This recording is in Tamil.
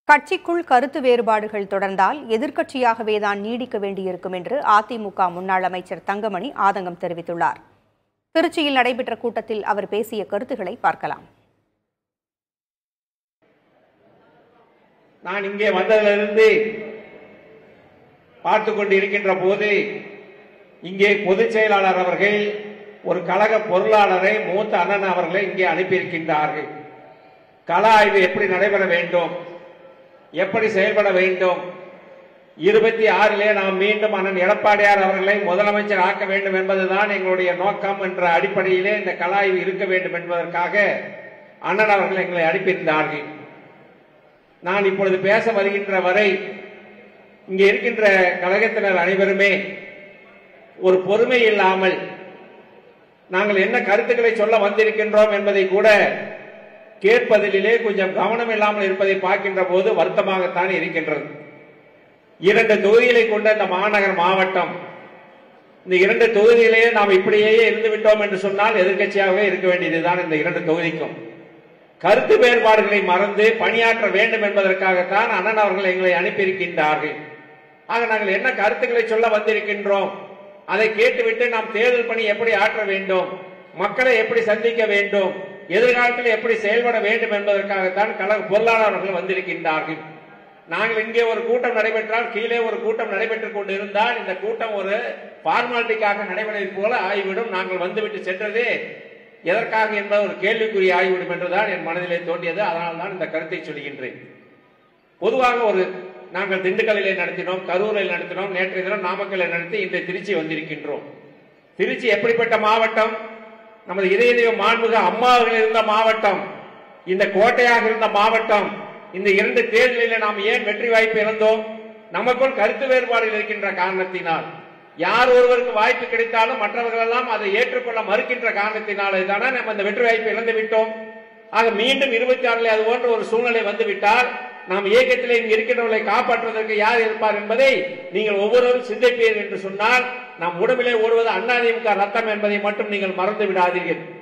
கட்சிக்குள் கருத்து வேறுபாடுகள் தொடர்ந்தால் எதிர்க்கட்சியாகவே தான் நீடிக்க வேண்டியிருக்கும் என்று அதிமுக முன்னாள் அமைச்சர் தங்கமணி ஆதங்கம் தெரிவித்துள்ளார் திருச்சியில் நடைபெற்ற கூட்டத்தில் அவர் பேசிய கருத்துக்களை பார்க்கலாம் நான் இங்கே வந்ததிலிருந்து பார்த்து கொண்டு இருக்கின்ற போது இங்கே பொதுச் செயலாளர் அவர்கள் ஒரு கழக பொருளாளரை மூத்த அண்ணன் அவர்களை இங்கே அனுப்பியிருக்கின்றார்கள் கள ஆய்வு எப்படி நடைபெற வேண்டும் எப்படி செயல்பட வேண்டும் இருபத்தி ஆறிலே நாம் மீண்டும் அண்ணன் எடப்பாடியார் அவர்களை முதலமைச்சர் ஆக்க வேண்டும் என்பதுதான் எங்களுடைய நோக்கம் என்ற அடிப்படையிலே இந்த கள ஆய்வு இருக்க வேண்டும் என்பதற்காக அண்ணன் அவர்கள் எங்களை அனுப்பியிருந்தார்கள் நான் இப்பொழுது பேச வருகின்ற வரை இங்கே இருக்கின்ற கழகத்தினர் அனைவருமே ஒரு பொறுமை இல்லாமல் நாங்கள் என்ன கருத்துக்களை சொல்ல வந்திருக்கின்றோம் என்பதை கூட கேட்பதிலே கொஞ்சம் கவனம் இல்லாமல் இருப்பதை பார்க்கின்ற போது வருத்தமாகத்தான் இருக்கின்றது இரண்டு தொகுதிகளை கொண்ட இந்த மாநகர் மாவட்டம் இந்த இரண்டு தொகுதியிலேயே நாம் இப்படியே இருந்து விட்டோம் என்று சொன்னால் எதிர்க்கட்சியாகவே இருக்க வேண்டியதுதான் இந்த இரண்டு தொகுதிக்கும் கருத்து வேறுபாடுகளை மறந்து பணியாற்ற வேண்டும் என்பதற்காகத்தான் அண்ணன் அவர்கள் எங்களை அனுப்பியிருக்கின்றார்கள் ஆக நாங்கள் என்ன கருத்துக்களை சொல்ல வந்திருக்கின்றோம் அதை கேட்டுவிட்டு நாம் தேர்தல் பணி எப்படி ஆற்ற வேண்டும் மக்களை எப்படி சந்திக்க வேண்டும் எதிர்காலத்தில் எப்படி செயல்பட வேண்டும் என்பதற்காகத்தான் கழக பொருளாளர்கள் வந்திருக்கின்றார்கள் நாங்கள் இங்கே ஒரு கூட்டம் நடைபெற்றால் கீழே ஒரு கூட்டம் நடைபெற்றுக் கொண்டிருந்தால் இந்த கூட்டம் ஒரு பார்மாலிட்டிக்காக நடைபெறுவது போல ஆகிவிடும் நாங்கள் வந்துவிட்டு சென்றதே எதற்காக என்பது ஒரு கேள்விக்குறி ஆகிவிடும் என்றுதான் என் மனதிலே தோன்றியது அதனால் தான் இந்த கருத்தை சொல்கின்றேன் பொதுவாக ஒரு நாங்கள் திண்டுக்கல்லிலே நடத்தினோம் கரூரில் நடத்தினோம் நேற்றைய தினம் நாமக்கல்லில் நடத்தி இன்று திருச்சி வந்திருக்கின்றோம் திருச்சி எப்படிப்பட்ட மாவட்டம் நமது இதய தெய்வ மாண்புக அம்மாவர்கள் இருந்த மாவட்டம் இந்த கோட்டையாக இருந்த மாவட்டம் இந்த இரண்டு தேர்தலில் நாம் ஏன் வெற்றி வாய்ப்பு இழந்தோம் நமக்குள் கருத்து வேறுபாடுகள் இருக்கின்ற காரணத்தினால் யார் ஒருவருக்கு வாய்ப்பு கிடைத்தாலும் மற்றவர்கள் எல்லாம் அதை ஏற்றுக்கொள்ள மறுக்கின்ற காரணத்தினாலே தானே நம்ம இந்த வெற்றி வாய்ப்பை இழந்து விட்டோம் ஆக மீண்டும் இருபத்தி ஆறில் அது போன்ற ஒரு சூழ்நிலை வந்துவிட்டால் நாம் இயக்கத்திலே இங்கு இருக்கின்றவர்களை காப்பாற்றுவதற்கு யார் இருப்பார் என்பதை நீங்கள் ஒவ்வொருவரும் சிந்திப்பீர்கள் என்று சொன்னால் நாம் உடம்பிலே ஓடுவது அண்ணாதிமுக ரத்தம் என்பதை மட்டும் நீங்கள் மறந்து விடாதீர்கள்